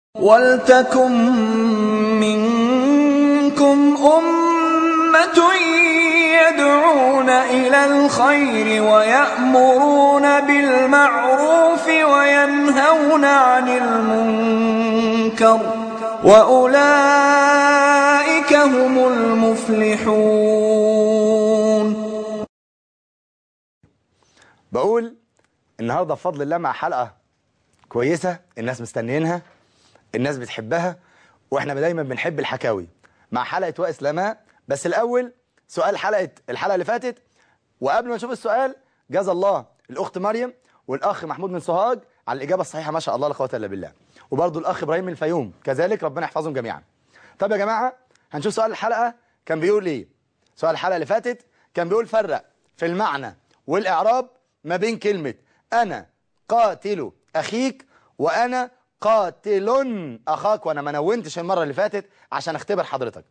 وَلْتَكُن مِّنكُمْ أُمَّةٌ يَدْعُونَ إِلَى الْخَيْرِ وَيَأْمُرُونَ بِالْمَعْرُوفِ وَيَنْهَوْنَ عَنِ الْمُنكَرِ ۚ وَأُولَٰئِكَ هُمُ الْمُفْلِحُونَ بقول النهارده بفضل الله مع حلقة كويسة الناس مستنيينها الناس بتحبها واحنا دايما بنحب الحكاوي مع حلقة وائس لماء بس الأول سؤال حلقة الحلقة اللي فاتت وقبل ما نشوف السؤال جزا الله الأخت مريم والأخ محمود من سوهاج على الإجابة الصحيحة ما شاء الله لا قوة إلا بالله وبرضه الأخ إبراهيم من الفيوم كذلك ربنا يحفظهم جميعا طب يا جماعة هنشوف سؤال الحلقة كان بيقول إيه سؤال الحلقة اللي فاتت كان بيقول فرق في المعنى والإعراب ما بين كلمة أنا قاتل أخيك وأنا قاتل أخاك وأنا ما نونتش المرة اللي فاتت عشان اختبر حضرتك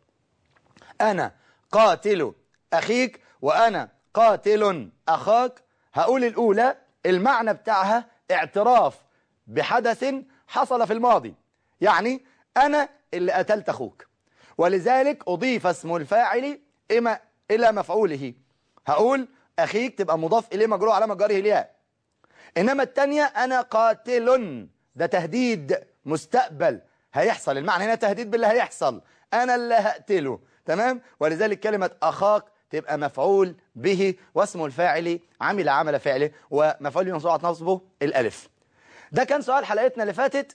أنا قاتل أخيك وأنا قاتل أخاك هقول الأولى المعنى بتاعها اعتراف بحدث حصل في الماضي يعني أنا اللي قتلت أخوك ولذلك أضيف اسم الفاعل إما إلى مفعوله هقول أخيك تبقى مضاف إليه مجرور على مجاره الياء إنما التانية أنا قاتل ده تهديد مستقبل هيحصل المعنى هنا تهديد باللي هيحصل أنا اللي هقتله تمام ولذلك كلمة أخاك تبقى مفعول به واسم الفاعل عمل عمل فعله ومفعول منصوب نصبه الألف ده كان سؤال حلقتنا اللي فاتت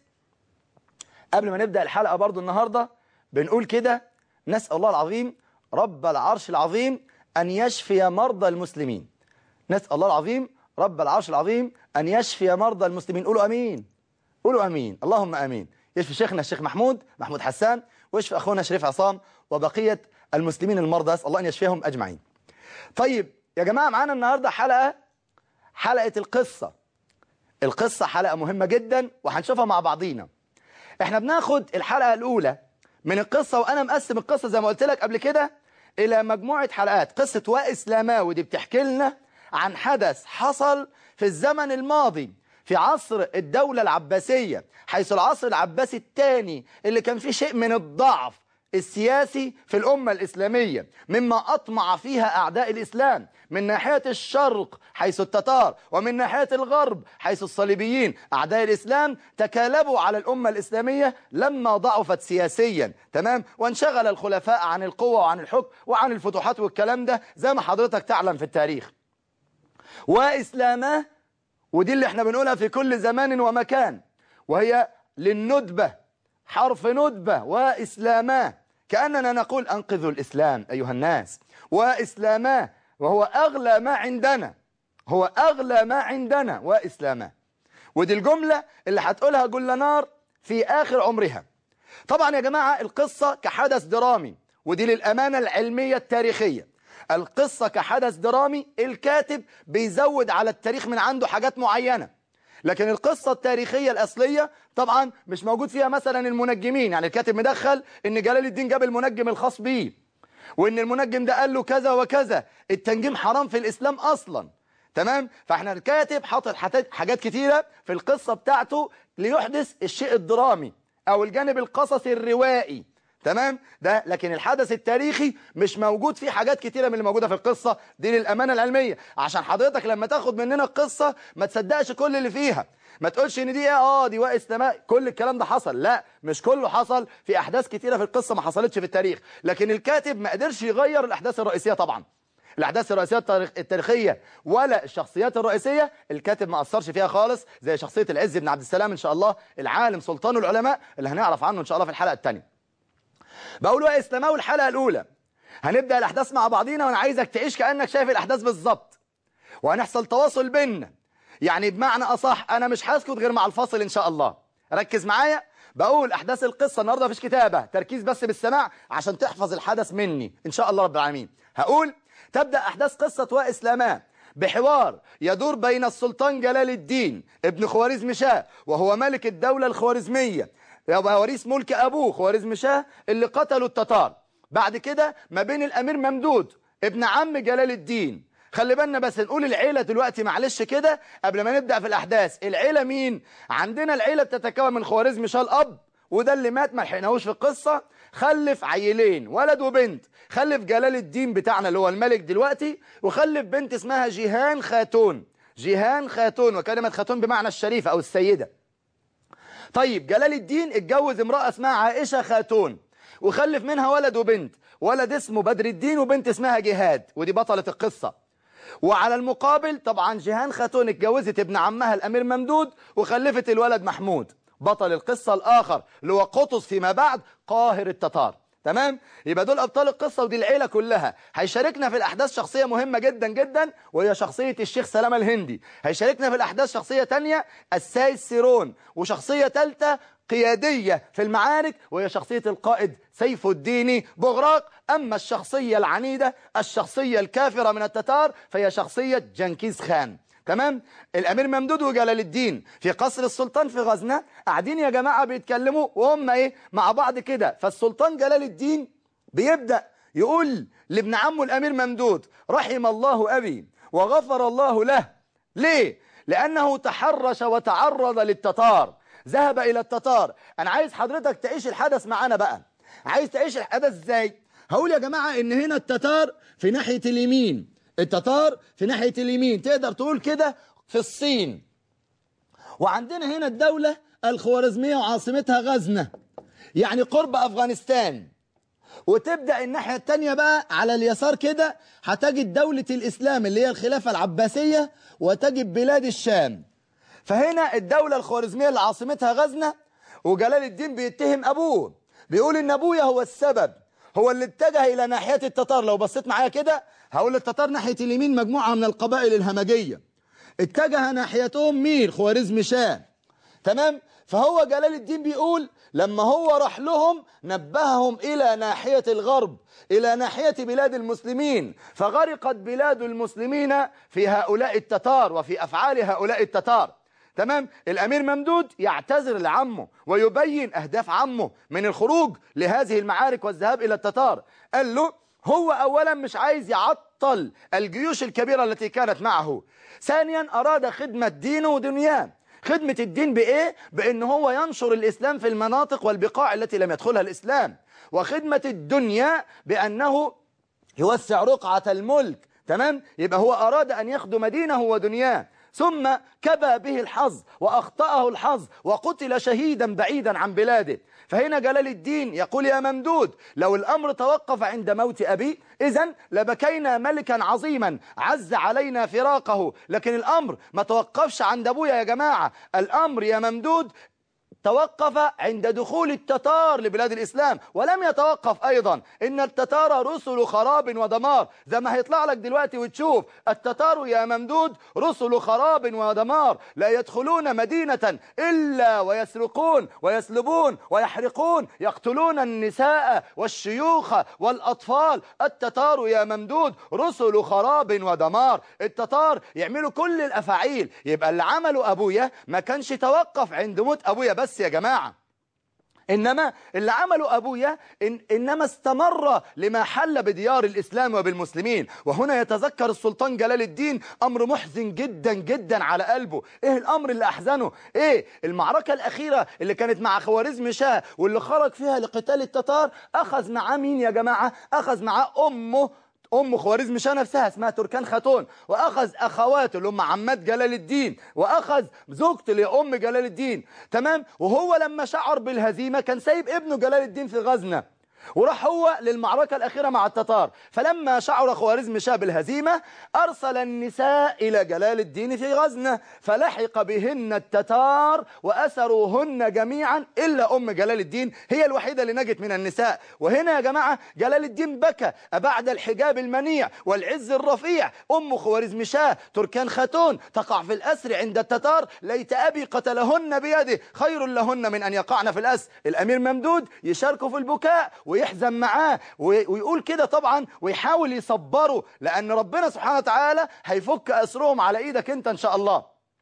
قبل ما نبدأ الحلقة برضو النهاردة بنقول كده نسأل الله العظيم رب العرش العظيم أن يشفي مرضى المسلمين نسأل الله العظيم رب العرش العظيم أن يشفي مرضى المسلمين قولوا أمين قولوا أمين اللهم أمين يشفي شيخنا الشيخ محمود محمود حسان ويشفي أخونا شريف عصام وبقية المسلمين المرضى أسأل الله أن يشفيهم أجمعين طيب يا جماعة معانا النهاردة حلقة حلقة القصة القصة حلقة مهمة جدا وهنشوفها مع بعضينا احنا بناخد الحلقة الأولى من القصة وأنا مقسم القصة زي ما قلت لك قبل كده إلى مجموعة حلقات قصة وائس لاماوي دي بتحكي لنا عن حدث حصل في الزمن الماضي في عصر الدولة العباسية حيث العصر العباسي الثاني اللي كان فيه شيء من الضعف السياسي في الأمة الإسلامية مما أطمع فيها أعداء الإسلام من ناحية الشرق حيث التتار ومن ناحية الغرب حيث الصليبيين أعداء الإسلام تكالبوا على الأمة الإسلامية لما ضعفت سياسيا تمام وانشغل الخلفاء عن القوة وعن الحكم وعن الفتوحات والكلام ده زي ما حضرتك تعلم في التاريخ وإسلامه ودي اللي احنا بنقولها في كل زمان ومكان وهي للندبة حرف ندبة وإسلاماه كأننا نقول أنقذوا الإسلام أيها الناس وإسلاماه وهو أغلى ما عندنا هو أغلى ما عندنا وإسلاماه ودي الجملة اللي هتقولها جل نار في آخر عمرها طبعا يا جماعة القصة كحدث درامي ودي للأمانة العلمية التاريخية القصة كحدث درامي الكاتب بيزود على التاريخ من عنده حاجات معينة لكن القصة التاريخية الأصلية طبعا مش موجود فيها مثلا المنجمين يعني الكاتب مدخل ان جلال الدين جاب المنجم الخاص بيه وان المنجم ده قال له كذا وكذا التنجيم حرام في الإسلام أصلا تمام فاحنا الكاتب حاطط حاجات كتيرة في القصة بتاعته ليحدث الشيء الدرامي أو الجانب القصصي الروائي تمام ده لكن الحدث التاريخي مش موجود فيه حاجات كتيرة من اللي موجودة في القصة دي للأمانة العلمية عشان حضرتك لما تاخد مننا القصة ما تصدقش كل اللي فيها ما تقولش ان دي ايه اه دي وائس لماء كل الكلام ده حصل لا مش كله حصل في احداث كتيرة في القصة ما حصلتش في التاريخ لكن الكاتب ما قدرش يغير الاحداث الرئيسية طبعا الاحداث الرئيسيه التاريخيه ولا الشخصيات الرئيسيه الكاتب ما اثرش فيها خالص زي شخصيه العز بن عبد السلام ان شاء الله العالم سلطان العلماء اللي هنعرف عنه ان شاء الله في الحلقه الثانيه بقول بقى اسلاماوي الحلقة الأولى هنبدأ الأحداث مع بعضينا وأنا عايزك تعيش كأنك شايف الأحداث بالظبط وهنحصل تواصل بيننا يعني بمعنى أصح أنا مش هسكت غير مع الفاصل إن شاء الله ركز معايا بقول أحداث القصة النهاردة مفيش كتابة تركيز بس بالسماع عشان تحفظ الحدث مني إن شاء الله رب العالمين هقول تبدأ أحداث قصة وإسلامان بحوار يدور بين السلطان جلال الدين ابن خوارزم شاه وهو ملك الدولة الخوارزمية يبقى وريث ملك أبوه خوارزم شاه اللي قتلوا التتار بعد كده ما بين الأمير ممدود ابن عم جلال الدين خلي بالنا بس نقول العيلة دلوقتي معلش كده قبل ما نبدأ في الأحداث العيلة مين؟ عندنا العيلة بتتكون من خوارزم شاه الأب وده اللي مات ما لحقناهوش في القصة خلف عيلين ولد وبنت خلف جلال الدين بتاعنا اللي هو الملك دلوقتي وخلف بنت اسمها جيهان خاتون جيهان خاتون وكلمة خاتون بمعنى الشريفة أو السيدة طيب جلال الدين اتجوز امرأة اسمها عائشة خاتون وخلف منها ولد وبنت ولد اسمه بدر الدين وبنت اسمها جهاد ودي بطلة القصة وعلى المقابل طبعا جيهان خاتون اتجوزت ابن عمها الأمير ممدود وخلفت الولد محمود بطل القصة الآخر اللي هو قطز فيما بعد قاهر التتار تمام يبقى دول أبطال القصة ودي العيلة كلها هيشاركنا في الأحداث شخصية مهمة جدا جدا وهي شخصية الشيخ سلامة الهندي هيشاركنا في الأحداث شخصية تانية الساي سيرون وشخصية ثالثة قيادية في المعارك وهي شخصية القائد سيف الدين بغراق أما الشخصية العنيدة الشخصية الكافرة من التتار فهي شخصية جنكيز خان تمام الامير ممدود وجلال الدين في قصر السلطان في غزنة قاعدين يا جماعة بيتكلموا وهم ايه مع بعض كده فالسلطان جلال الدين بيبدأ يقول لابن عمه الامير ممدود رحم الله ابي وغفر الله له ليه لانه تحرش وتعرض للتتار ذهب الى التتار انا عايز حضرتك تعيش الحدث معانا بقى عايز تعيش الحدث ازاي هقول يا جماعة ان هنا التتار في ناحية اليمين التتار في ناحية اليمين تقدر تقول كده في الصين وعندنا هنا الدولة الخوارزمية وعاصمتها غزنة يعني قرب أفغانستان وتبدأ الناحية التانية بقى على اليسار كده هتجد دولة الإسلام اللي هي الخلافة العباسية وتجد بلاد الشام فهنا الدولة الخوارزمية اللي عاصمتها غزنة وجلال الدين بيتهم أبوه بيقول إن أبويا هو السبب هو اللي اتجه إلى ناحية التتار لو بصيت معايا كده هقول التتار ناحية اليمين مجموعة من القبائل الهمجية اتجه ناحيتهم مين خوارزم شاه تمام فهو جلال الدين بيقول لما هو راح لهم نبههم إلى ناحية الغرب إلى ناحية بلاد المسلمين فغرقت بلاد المسلمين في هؤلاء التتار وفي أفعال هؤلاء التتار تمام الأمير ممدود يعتذر لعمه ويبين أهداف عمه من الخروج لهذه المعارك والذهاب إلى التتار قال له هو أولا مش عايز يعطل الجيوش الكبيرة التي كانت معه ثانيا أراد خدمة دينه ودنياه خدمة الدين بإيه؟ بأن هو ينشر الإسلام في المناطق والبقاع التي لم يدخلها الإسلام وخدمة الدنيا بأنه يوسع رقعة الملك تمام؟ يبقى هو أراد أن يخدم دينه ودنياه ثم كبى به الحظ وأخطأه الحظ وقتل شهيدا بعيدا عن بلاده فهنا جلال الدين يقول يا ممدود لو الأمر توقف عند موت أبي إذا لبكينا ملكا عظيما عز علينا فراقه لكن الأمر ما توقفش عند أبويا يا جماعة الأمر يا ممدود توقف عند دخول التتار لبلاد الإسلام ولم يتوقف أيضا إن التتار رسل خراب ودمار زي ما هيطلع لك دلوقتي وتشوف التتار يا ممدود رسل خراب ودمار لا يدخلون مدينة إلا ويسرقون ويسلبون ويحرقون يقتلون النساء والشيوخ والأطفال التتار يا ممدود رسل خراب ودمار التتار يعملوا كل الأفاعيل يبقى اللي عمله أبويا ما كانش توقف عند موت أبويا بس يا جماعة إنما اللي عمله أبويا إن إنما استمر لما حل بديار الإسلام وبالمسلمين وهنا يتذكر السلطان جلال الدين أمر محزن جدا جدا على قلبه إيه الأمر اللي أحزنه إيه المعركة الأخيرة اللي كانت مع خوارزم شاه واللي خرج فيها لقتال التتار أخذ معاه مين يا جماعة أخذ معاه أمه أم خوارزم شاه نفسها اسمها تركان خاتون وأخذ أخواته اللي هم عمات جلال الدين وأخذ زوجته اللي هي أم جلال الدين تمام وهو لما شعر بالهزيمة كان سايب ابنه جلال الدين في غزنة وراح هو للمعركة الأخيرة مع التتار فلما شعر خوارزم شاه بالهزيمة أرسل النساء إلى جلال الدين في غزنة فلحق بهن التتار وأسروهن جميعا إلا أم جلال الدين هي الوحيدة اللي نجت من النساء وهنا يا جماعة جلال الدين بكى أبعد الحجاب المنيع والعز الرفيع أم خوارزم شاه تركان خاتون تقع في الأسر عند التتار ليت أبي قتلهن بيده خير لهن من أن يقعن في الأسر الأمير ممدود يشاركوا في البكاء ويحزن معاه ويقول كده طبعا ويحاول يصبره لأن ربنا سبحانه وتعالى هيفك أسرهم على إيدك أنت إن شاء الله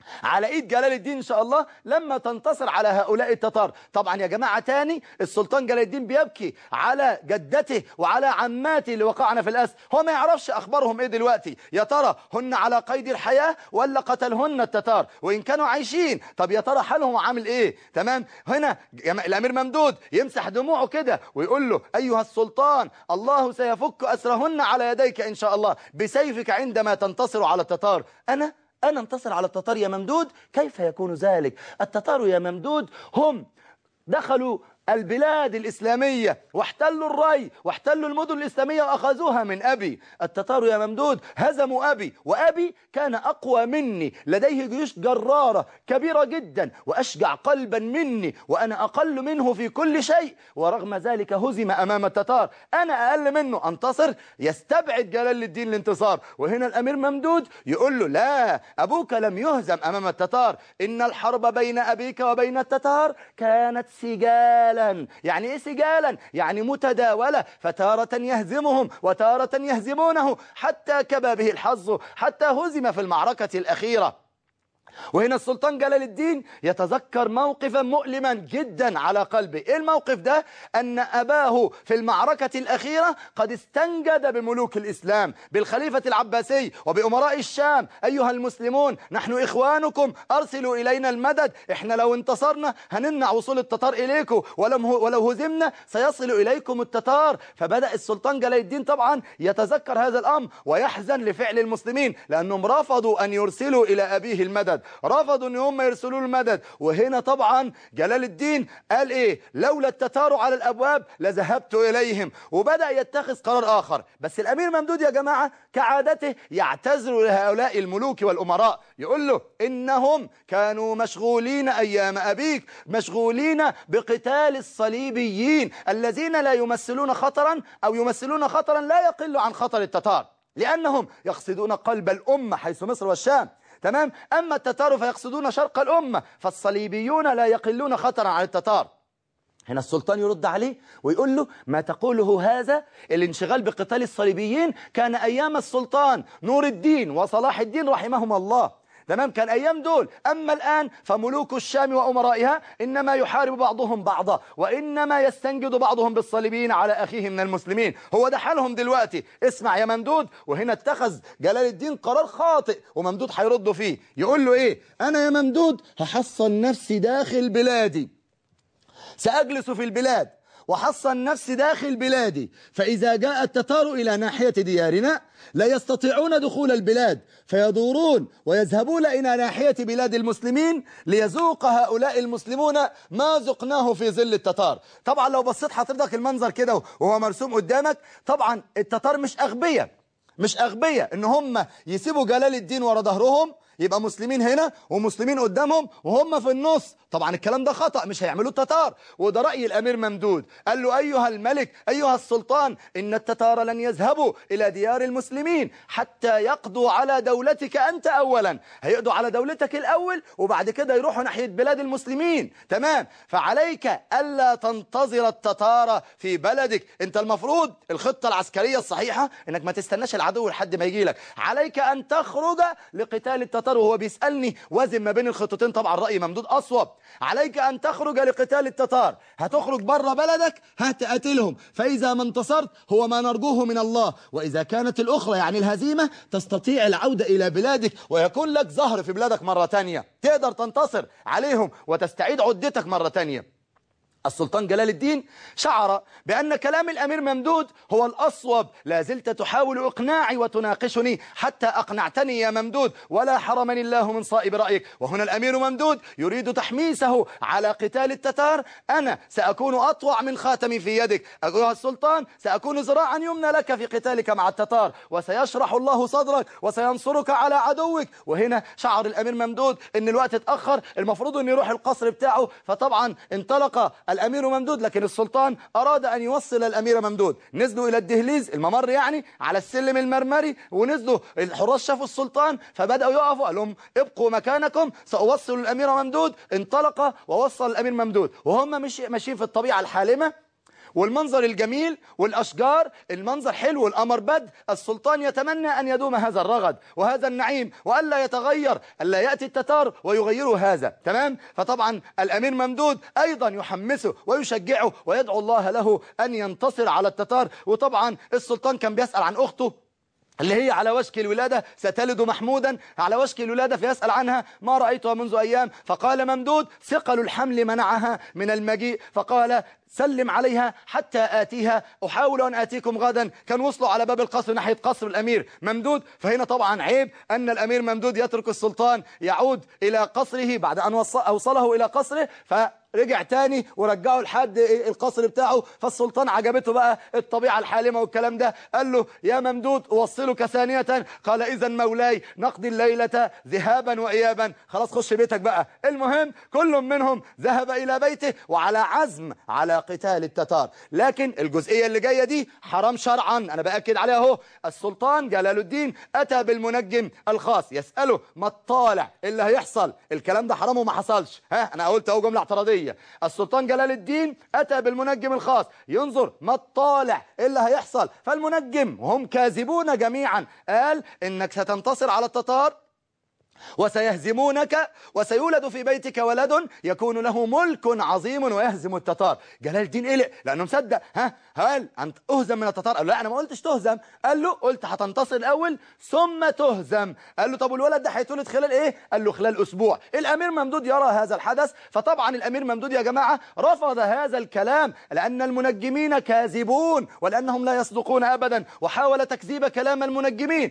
على ايد جلال الدين ان شاء الله لما تنتصر على هؤلاء التتار طبعا يا جماعة تاني السلطان جلال الدين بيبكي على جدته وعلى عماته اللي وقعنا في الأسر هو ما يعرفش اخبارهم ايه دلوقتي يا ترى هن على قيد الحياة ولا قتلهن التتار وان كانوا عايشين طب يا ترى حالهم عامل ايه تمام هنا جم- الامير ممدود يمسح دموعه كده ويقول له ايها السلطان الله سيفك اسرهن على يديك ان شاء الله بسيفك عندما تنتصر على التتار انا أنا انتصر على التتار يا ممدود كيف يكون ذلك التتار يا ممدود هم دخلوا البلاد الإسلامية واحتلوا الري واحتلوا المدن الإسلامية وأخذوها من أبي التتار يا ممدود هزموا أبي وأبي كان أقوى مني لديه جيوش جرارة كبيرة جدا وأشجع قلبا مني وأنا أقل منه في كل شيء ورغم ذلك هزم أمام التتار أنا أقل منه أنتصر يستبعد جلال الدين الانتصار وهنا الأمير ممدود يقول له لا أبوك لم يهزم أمام التتار إن الحرب بين أبيك وبين التتار كانت سجالا يعني إيه سجالا يعني متداولة فتارة يهزمهم وتارة يهزمونه حتى كبى به الحظ حتى هزم في المعركة الأخيرة وهنا السلطان جلال الدين يتذكر موقفا مؤلما جدا على قلبه ايه الموقف ده ان اباه في المعركة الاخيرة قد استنجد بملوك الاسلام بالخليفة العباسي وبامراء الشام ايها المسلمون نحن اخوانكم ارسلوا الينا المدد احنا لو انتصرنا هنمنع وصول التتار اليكم ولم ولو هزمنا سيصل اليكم التتار فبدأ السلطان جلال الدين طبعا يتذكر هذا الامر ويحزن لفعل المسلمين لانهم رفضوا ان يرسلوا الى ابيه المدد رفضوا ان هم يرسلوا له المدد وهنا طبعا جلال الدين قال ايه لولا التتار على الابواب لذهبت اليهم وبدا يتخذ قرار اخر بس الامير ممدود يا جماعه كعادته يعتذر لهؤلاء الملوك والامراء يقول له انهم كانوا مشغولين ايام ابيك مشغولين بقتال الصليبيين الذين لا يمثلون خطرا او يمثلون خطرا لا يقل عن خطر التتار لانهم يقصدون قلب الامه حيث مصر والشام تمام أما التتار فيقصدون شرق الأمة فالصليبيون لا يقلون خطرا عن التتار هنا السلطان يرد عليه ويقول له ما تقوله هذا الانشغال بقتال الصليبيين كان أيام السلطان نور الدين وصلاح الدين رحمهم الله تمام كان أيام دول أما الآن فملوك الشام وأمرائها إنما يحارب بعضهم بعضا وإنما يستنجد بعضهم بالصليبيين على أخيه من المسلمين هو ده حالهم دلوقتي اسمع يا ممدود وهنا اتخذ جلال الدين قرار خاطئ وممدود هيرد فيه يقول له إيه أنا يا ممدود هحصن نفسي داخل بلادي سأجلس في البلاد وحصن نفسي داخل بلادي فإذا جاء التتار إلى ناحية ديارنا لا يستطيعون دخول البلاد فيدورون ويذهبون إلى ناحية بلاد المسلمين ليذوق هؤلاء المسلمون ما ذقناه في ظل التتار طبعا لو بصيت حضرتك المنظر كده وهو مرسوم قدامك طبعا التتار مش أغبياء مش أغبياء إن هم يسيبوا جلال الدين ورا ظهرهم يبقى مسلمين هنا ومسلمين قدامهم وهم في النص طبعا الكلام ده خطأ مش هيعملوا التتار وده رأي الأمير ممدود قال له أيها الملك أيها السلطان إن التتار لن يذهبوا إلى ديار المسلمين حتى يقضوا على دولتك أنت أولا هيقضوا على دولتك الأول وبعد كده يروحوا ناحية بلاد المسلمين تمام فعليك ألا تنتظر التتار في بلدك أنت المفروض الخطة العسكرية الصحيحة إنك ما تستناش العدو لحد ما يجي لك عليك أن تخرج لقتال التتار وهو بيسألني وازن ما بين الخطتين طبعا رأي ممدود أصوب عليك أن تخرج لقتال التتار هتخرج بره بلدك هتقاتلهم فإذا ما انتصرت هو ما نرجوه من الله وإذا كانت الأخرى يعني الهزيمة تستطيع العودة إلى بلادك ويكون لك ظهر في بلادك مرة تانية تقدر تنتصر عليهم وتستعيد عدتك مرة تانية السلطان جلال الدين شعر بأن كلام الأمير ممدود هو الأصوب لا زلت تحاول إقناعي وتناقشني حتى أقنعتني يا ممدود ولا حرمني الله من صائب رأيك وهنا الأمير ممدود يريد تحميسه على قتال التتار أنا سأكون أطوع من خاتمي في يدك أيها السلطان سأكون ذراعا يمنى لك في قتالك مع التتار وسيشرح الله صدرك وسينصرك على عدوك وهنا شعر الأمير ممدود أن الوقت اتأخر المفروض أن يروح القصر بتاعه فطبعا انطلق الأمير ممدود لكن السلطان أراد أن يوصل الأمير ممدود نزلوا إلى الدهليز الممر يعني على السلم المرمري ونزلوا الحراس شافوا السلطان فبدأوا يقفوا قال لهم ابقوا مكانكم سأوصل الأمير ممدود انطلق ووصل الأمير ممدود وهم مش ماشيين في الطبيعة الحالمة والمنظر الجميل والأشجار المنظر حلو والقمر بد السلطان يتمنى أن يدوم هذا الرغد وهذا النعيم وألا يتغير ألا يأتي التتار ويغيروا هذا تمام فطبعا الأمير ممدود أيضا يحمسه ويشجعه ويدعو الله له أن ينتصر على التتار وطبعا السلطان كان بيسأل عن أخته اللي هي على وشك الولادة ستلد محمودا على وشك الولادة فيسأل عنها ما رأيتها منذ أيام فقال ممدود ثقل الحمل منعها من المجيء فقال سلم عليها حتى آتيها أحاول أن آتيكم غدا كان وصلوا على باب القصر ناحية قصر الأمير ممدود فهنا طبعا عيب أن الأمير ممدود يترك السلطان يعود إلى قصره بعد أن أوصله إلى قصره ف رجع تاني ورجعه لحد القصر بتاعه فالسلطان عجبته بقى الطبيعة الحالمة والكلام ده قال له يا ممدود أوصلك ثانية قال إذا مولاي نقضي الليلة ذهابا وإيابا خلاص خش بيتك بقى المهم كل منهم ذهب إلى بيته وعلى عزم على قتال التتار لكن الجزئية اللي جاية دي حرام شرعا أنا بأكد عليها اهو السلطان جلال الدين أتى بالمنجم الخاص يسأله ما الطالع اللي هيحصل الكلام ده حرام وما حصلش ها أنا قلت اهو جملة اعتراضية السلطان جلال الدين أتى بالمنجم الخاص ينظر ما الطالع اللي هيحصل فالمنجم هم كاذبون جميعا قال إنك ستنتصر على التتار وسيهزمونك وسيولد في بيتك ولد يكون له ملك عظيم ويهزم التتار جلال الدين قلق لأنه مصدق ها هل أنت أهزم من التتار قال له لا أنا ما قلتش تهزم قال له قلت هتنتصر الأول ثم تهزم قال له طب الولد ده هيتولد خلال إيه قال له خلال أسبوع الأمير ممدود يرى هذا الحدث فطبعا الأمير ممدود يا جماعة رفض هذا الكلام لأن المنجمين كاذبون ولأنهم لا يصدقون أبدا وحاول تكذيب كلام المنجمين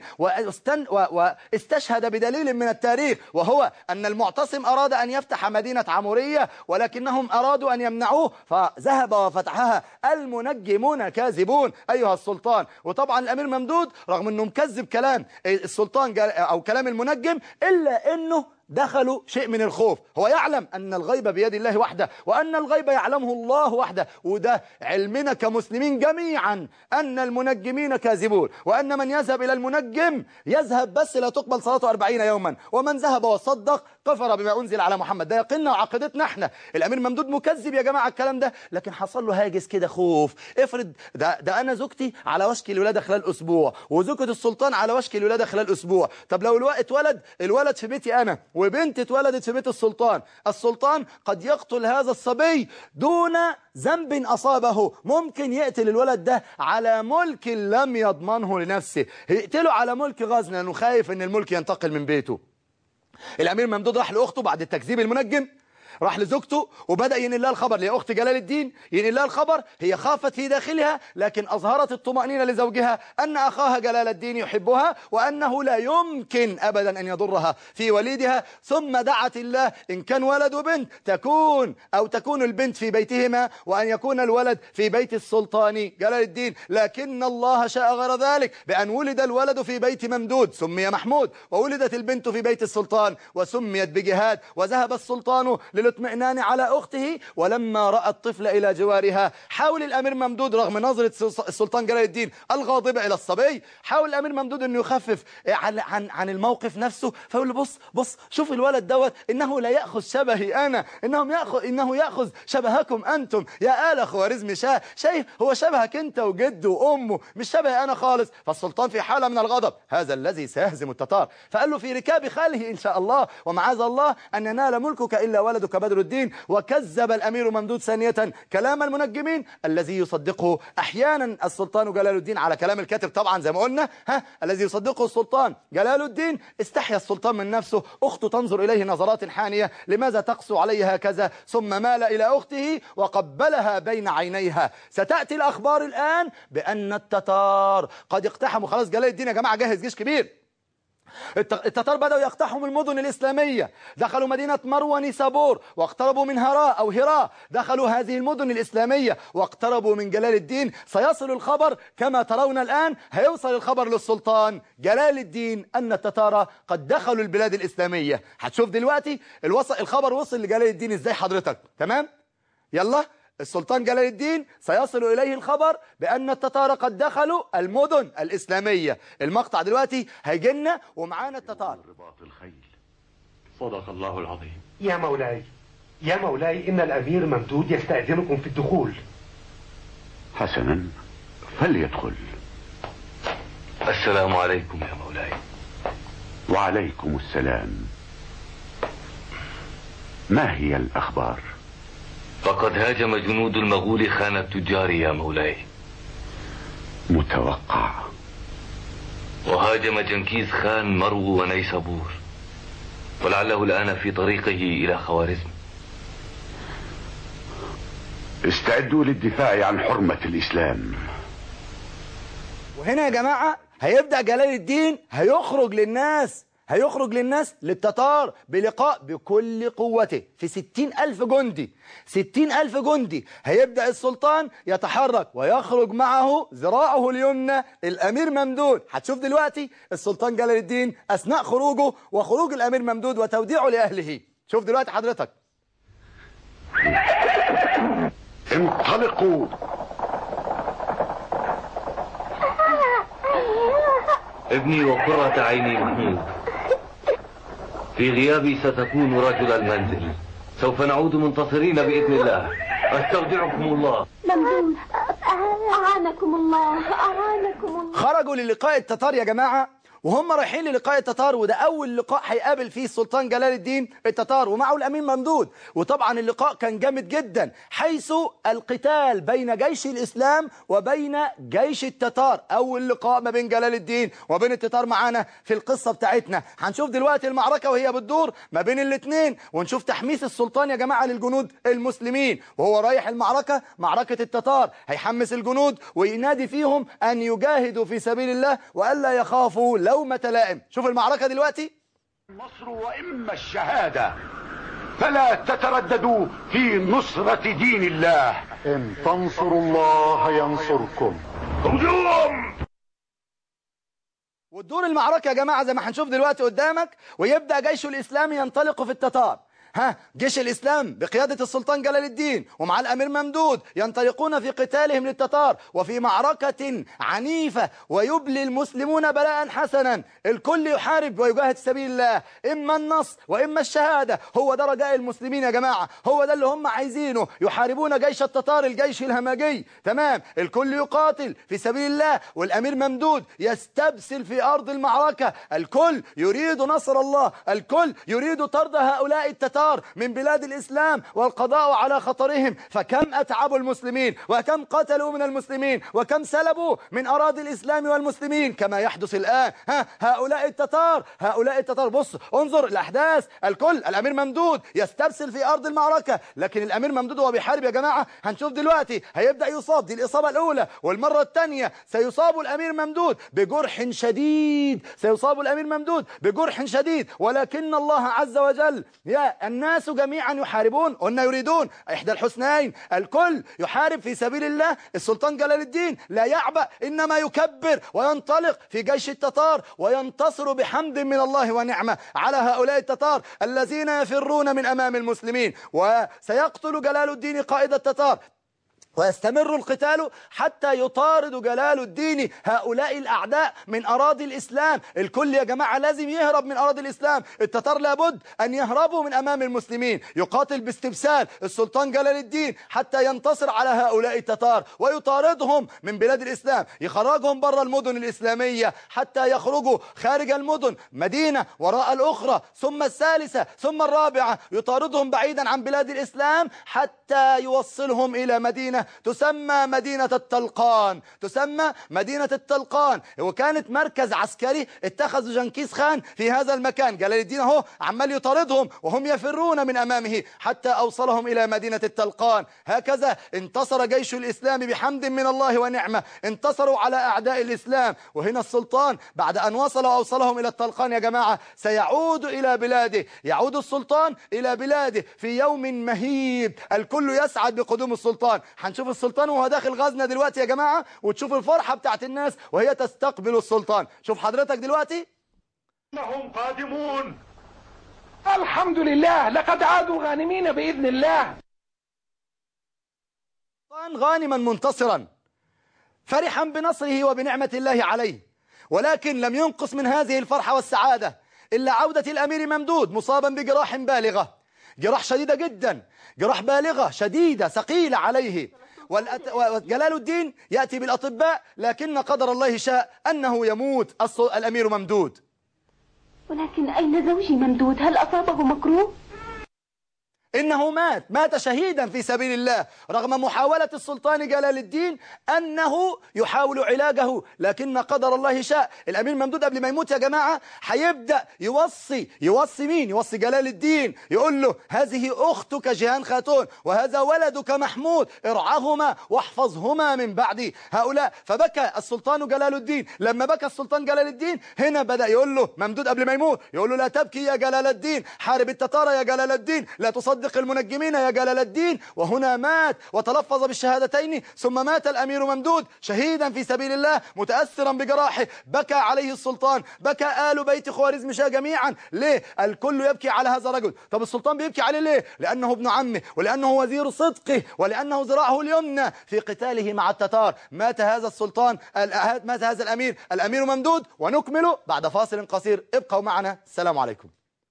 واستشهد بدليل من التاريخ وهو أن المعتصم أراد أن يفتح مدينة عمورية ولكنهم أرادوا أن يمنعوه فذهب وفتحها المنجمون كاذبون أيها السلطان وطبعا الأمير ممدود رغم أنه مكذب كلام السلطان أو كلام المنجم إلا أنه دخلوا شيء من الخوف هو يعلم أن الغيب بيد الله وحده وأن الغيب يعلمه الله وحده وده علمنا كمسلمين جميعا أن المنجمين كاذبون وأن من يذهب إلى المنجم يذهب بس لا تقبل صلاته أربعين يوما ومن ذهب وصدق كفر بما أنزل على محمد ده يقيننا وعقيدتنا احنا الأمير ممدود مكذب يا جماعة الكلام ده لكن حصل له هاجس كده خوف افرض ده, ده أنا زوجتي على وشك الولادة خلال أسبوع وزوجة السلطان على وشك الولادة خلال أسبوع طب لو الوقت اتولد الولد في بيتي أنا وبنت اتولدت في بيت السلطان السلطان قد يقتل هذا الصبي دون ذنب أصابه ممكن يقتل الولد ده على ملك لم يضمنه لنفسه يقتله على ملك غزن لأنه خايف أن الملك ينتقل من بيته الأمير ممدود راح لأخته بعد التكذيب المنجم راح لزوجته وبدأ ينقل لها الخبر هي أخت جلال الدين ينقل لها الخبر هي خافت في داخلها لكن أظهرت الطمأنينة لزوجها أن أخاها جلال الدين يحبها وأنه لا يمكن أبدا أن يضرها في وليدها ثم دعت الله إن كان ولد وبنت تكون أو تكون البنت في بيتهما وأن يكون الولد في بيت السلطان جلال الدين لكن الله شاء غير ذلك بأن ولد الولد في بيت ممدود سمي محمود وولدت البنت في بيت السلطان وسميت بجهاد وذهب السلطان للاطمئنان على أخته ولما رأى الطفل إلى جوارها حاول الأمير ممدود رغم نظرة السلطان جلال الدين الغاضبة إلى الصبي حاول الأمير ممدود أنه يخفف عن, عن, عن الموقف نفسه فيقول له بص بص شوف الولد دوت إنه لا يأخذ شبهي أنا إنهم يأخذ إنه يأخذ شبهكم أنتم يا آل خوارزم شاه شايف هو شبهك أنت وجده وأمه مش شبهي أنا خالص فالسلطان في حالة من الغضب هذا الذي سيهزم التتار فقال له في ركاب خاله إن شاء الله ومعاذ الله أن ينال ملكك إلا ولدك بدر الدين وكذب الأمير ممدود ثانية كلام المنجمين الذي يصدقه أحيانا السلطان جلال الدين على كلام الكاتب طبعا زي ما قلنا ها الذي يصدقه السلطان جلال الدين استحيا السلطان من نفسه أخته تنظر إليه نظرات حانية لماذا تقسو عليه هكذا ثم مال إلى أخته وقبلها بين عينيها ستأتي الأخبار الآن بأن التتار قد اقتحموا خلاص جلال الدين يا جماعة جهز جيش كبير التتار بدأوا يقتحموا المدن الإسلامية دخلوا مدينة مروة نيسابور واقتربوا من هراء أو هراء دخلوا هذه المدن الإسلامية واقتربوا من جلال الدين سيصل الخبر كما ترون الآن هيوصل الخبر للسلطان جلال الدين أن التتار قد دخلوا البلاد الإسلامية هتشوف دلوقتي الخبر وصل لجلال الدين إزاي حضرتك تمام يلا السلطان جلال الدين سيصل إليه الخبر بأن التتار قد دخلوا المدن الإسلامية المقطع دلوقتي هيجينا ومعانا التتار رباط الخيل صدق الله العظيم يا مولاي يا مولاي إن الأمير ممدود يستأذنكم في الدخول حسنا فليدخل السلام عليكم يا مولاي وعليكم السلام ما هي الأخبار فقد هاجم جنود المغول خان التجار يا مولاي متوقع وهاجم جنكيز خان مرو ونيسابور ولعله الآن في طريقه إلى خوارزم استعدوا للدفاع عن حرمة الإسلام وهنا يا جماعة هيبدأ جلال الدين هيخرج للناس هيخرج للناس للتتار بلقاء بكل قوته في ستين ألف جندي ستين ألف جندي هيبدأ السلطان يتحرك ويخرج معه ذراعه اليمنى الأمير ممدود هتشوف دلوقتي السلطان جلال الدين أثناء خروجه وخروج الأمير ممدود وتوديعه لأهله شوف دلوقتي حضرتك انطلقوا ابني وقرة عيني محمود في غيابي ستكون رجل المنزل سوف نعود منتصرين بإذن الله أستودعكم الله ممدود أعانكم الله أعانكم الله خرجوا للقاء التتار يا جماعة وهم رايحين للقاء التتار وده أول لقاء هيقابل فيه السلطان جلال الدين التتار ومعه الأمير ممدود وطبعا اللقاء كان جامد جدا حيث القتال بين جيش الإسلام وبين جيش التتار أول لقاء ما بين جلال الدين وبين التتار معانا في القصة بتاعتنا هنشوف دلوقتي المعركة وهي بتدور ما بين الاثنين ونشوف تحميس السلطان يا جماعة للجنود المسلمين وهو رايح المعركة معركة التتار هيحمس الجنود وينادي فيهم أن يجاهدوا في سبيل الله وألا يخافوا لومة لائم شوف المعركة دلوقتي النصر وإما الشهادة فلا تترددوا في نصرة دين الله إن تنصروا الله ينصركم هجوم وتدور المعركة يا جماعة زي ما هنشوف دلوقتي قدامك ويبدأ جيش الإسلام ينطلق في التتار ها جيش الإسلام بقيادة السلطان جلال الدين ومع الأمير ممدود ينطلقون في قتالهم للتتار وفي معركة عنيفة ويبلي المسلمون بلاء حسنا الكل يحارب ويجاهد في سبيل الله إما النصر وإما الشهادة هو ده رجاء المسلمين يا جماعة هو ده اللي هم عايزينه يحاربون جيش التتار الجيش الهمجي تمام الكل يقاتل في سبيل الله والأمير ممدود يستبسل في أرض المعركة الكل يريد نصر الله الكل يريد طرد هؤلاء التتار من بلاد الإسلام والقضاء على خطرهم فكم أتعبوا المسلمين وكم قتلوا من المسلمين وكم سلبوا من أراضي الإسلام والمسلمين كما يحدث الآن ها هؤلاء التتار هؤلاء التتار بص انظر الأحداث الكل الأمير ممدود يسترسل في أرض المعركة لكن الأمير ممدود وهو بيحارب يا جماعة هنشوف دلوقتي هيبدأ يصاب دي الإصابة الأولى والمرة الثانية سيصاب الأمير ممدود بجرح شديد سيصاب الأمير ممدود بجرح شديد ولكن الله عز وجل يا الناس جميعا يحاربون قلنا يريدون إحدى الحسنين الكل يحارب في سبيل الله السلطان جلال الدين لا يعبأ إنما يكبر وينطلق في جيش التتار وينتصر بحمد من الله ونعمة على هؤلاء التتار الذين يفرون من أمام المسلمين وسيقتل جلال الدين قائد التتار ويستمر القتال حتى يطارد جلال الدين هؤلاء الأعداء من أراضي الإسلام الكل يا جماعة لازم يهرب من أراضي الإسلام التتار لابد أن يهربوا من أمام المسلمين يقاتل باستبسال السلطان جلال الدين حتى ينتصر على هؤلاء التتار ويطاردهم من بلاد الإسلام يخرجهم بره المدن الإسلامية حتى يخرجوا خارج المدن مدينة وراء الأخرى ثم الثالثة ثم الرابعة يطاردهم بعيدا عن بلاد الإسلام حتى يوصلهم إلى مدينة تسمى مدينة التلقان تسمى مدينة التلقان وكانت مركز عسكري اتخذ جنكيز خان في هذا المكان جلال الدين اهو عمال يطاردهم وهم يفرون من أمامه حتى أوصلهم إلى مدينة التلقان هكذا انتصر جيش الإسلام بحمد من الله ونعمة انتصروا على أعداء الإسلام وهنا السلطان بعد أن وصل وأوصلهم إلى التلقان يا جماعة سيعود إلى بلاده يعود السلطان إلى بلاده في يوم مهيب الكل يسعد بقدوم السلطان هنشوف السلطان وهو داخل غزنا دلوقتي يا جماعة وتشوف الفرحة بتاعت الناس وهي تستقبل السلطان شوف حضرتك دلوقتي إنهم قادمون الحمد لله لقد عادوا غانمين بإذن الله السلطان غانما منتصرا فرحا بنصره وبنعمة الله عليه ولكن لم ينقص من هذه الفرحة والسعادة إلا عودة الأمير ممدود مصابا بجراح بالغة جراح شديدة جدا جراح بالغة شديدة ثقيلة عليه والأت... وجلال الدين يأتي بالأطباء لكن قدر الله شاء أنه يموت الص... الأمير ممدود ولكن أين زوجي ممدود هل أصابه مكروه إنه مات مات شهيدا في سبيل الله رغم محاولة السلطان جلال الدين أنه يحاول علاجه لكن قدر الله شاء الأمير ممدود قبل ما يموت يا جماعة هيبدأ يوصي يوصي مين يوصي جلال الدين يقول له هذه أختك جيهان خاتون وهذا ولدك محمود ارعاهما واحفظهما من بعدي هؤلاء فبكى السلطان جلال الدين لما بكى السلطان جلال الدين هنا بدأ يقول له ممدود قبل ما يموت يقول له لا تبكي يا جلال الدين حارب التتار يا جلال الدين لا تصدق المنجمين يا جلال الدين وهنا مات وتلفظ بالشهادتين ثم مات الأمير ممدود شهيدا في سبيل الله متأثرا بجراحه بكى عليه السلطان بكى آل بيت خوارزم شاه جميعا ليه الكل يبكي على هذا الرجل طب السلطان بيبكي عليه ليه لأنه ابن عمه ولأنه وزير صدقه ولأنه ذراعه اليمنى في قتاله مع التتار مات هذا السلطان مات هذا الأمير الأمير ممدود ونكمل بعد فاصل قصير ابقوا معنا السلام عليكم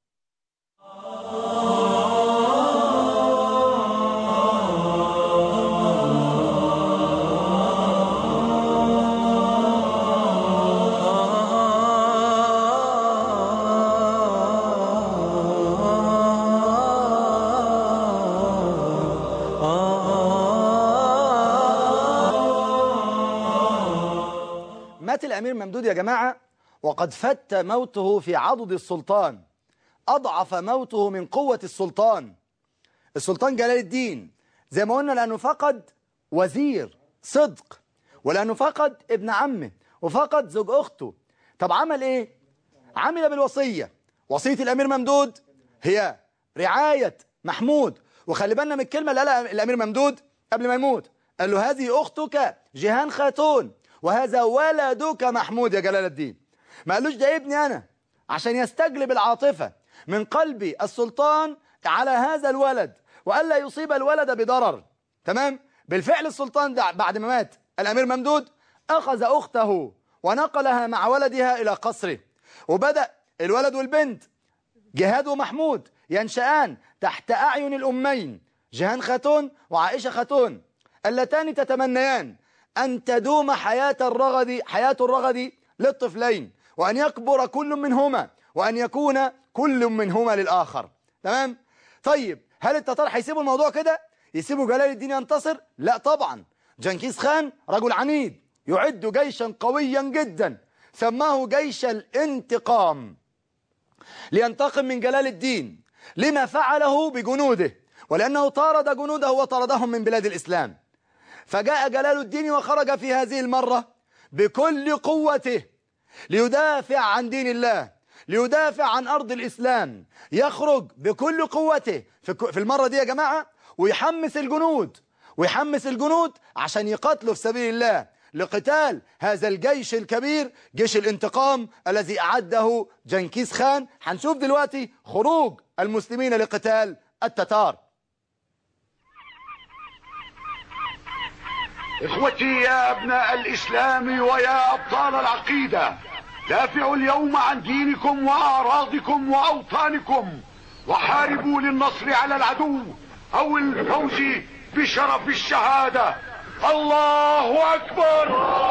مات الأمير ممدود يا جماعة وقد فت موته في عضد السلطان أضعف موته من قوة السلطان السلطان جلال الدين زي ما قلنا لأنه فقد وزير صدق ولأنه فقد ابن عمه وفقد زوج أخته طب عمل إيه؟ عمل بالوصية وصية الأمير ممدود هي رعاية محمود وخلي بالنا من الكلمة اللي قالها الأمير ممدود قبل ما يموت قال له هذه أختك جيهان خاتون وهذا ولدك محمود يا جلال الدين ما قالوش ده ابني أنا عشان يستجلب العاطفة من قلب السلطان على هذا الولد وألا يصيب الولد بضرر تمام بالفعل السلطان ده بعد ما مات الأمير ممدود أخذ أخته ونقلها مع ولدها إلى قصره وبدأ الولد والبنت جهاد ومحمود ينشآن تحت أعين الأمين جهان خاتون وعائشة خاتون اللتان تتمنيان أن تدوم حياة الرغد حياة الرغد للطفلين وأن يكبر كل منهما وأن يكون كل منهما للآخر تمام طيب هل التتار هيسيبوا الموضوع كده يسيبوا جلال الدين ينتصر لا طبعا جنكيز خان رجل عنيد يعد جيشا قويا جدا سماه جيش الانتقام لينتقم من جلال الدين لما فعله بجنوده ولأنه طارد جنوده وطردهم من بلاد الإسلام فجاء جلال الدين وخرج في هذه المرة بكل قوته ليدافع عن دين الله ليدافع عن أرض الإسلام يخرج بكل قوته في المرة دي يا جماعة ويحمس الجنود ويحمس الجنود عشان يقاتلوا في سبيل الله لقتال هذا الجيش الكبير جيش الانتقام الذي أعده جنكيز خان هنشوف دلوقتي خروج المسلمين لقتال التتار اخوتي يا ابناء الاسلام ويا ابطال العقيدة دافعوا اليوم عن دينكم واراضكم واوطانكم وحاربوا للنصر على العدو او الفوز بشرف الشهادة الله اكبر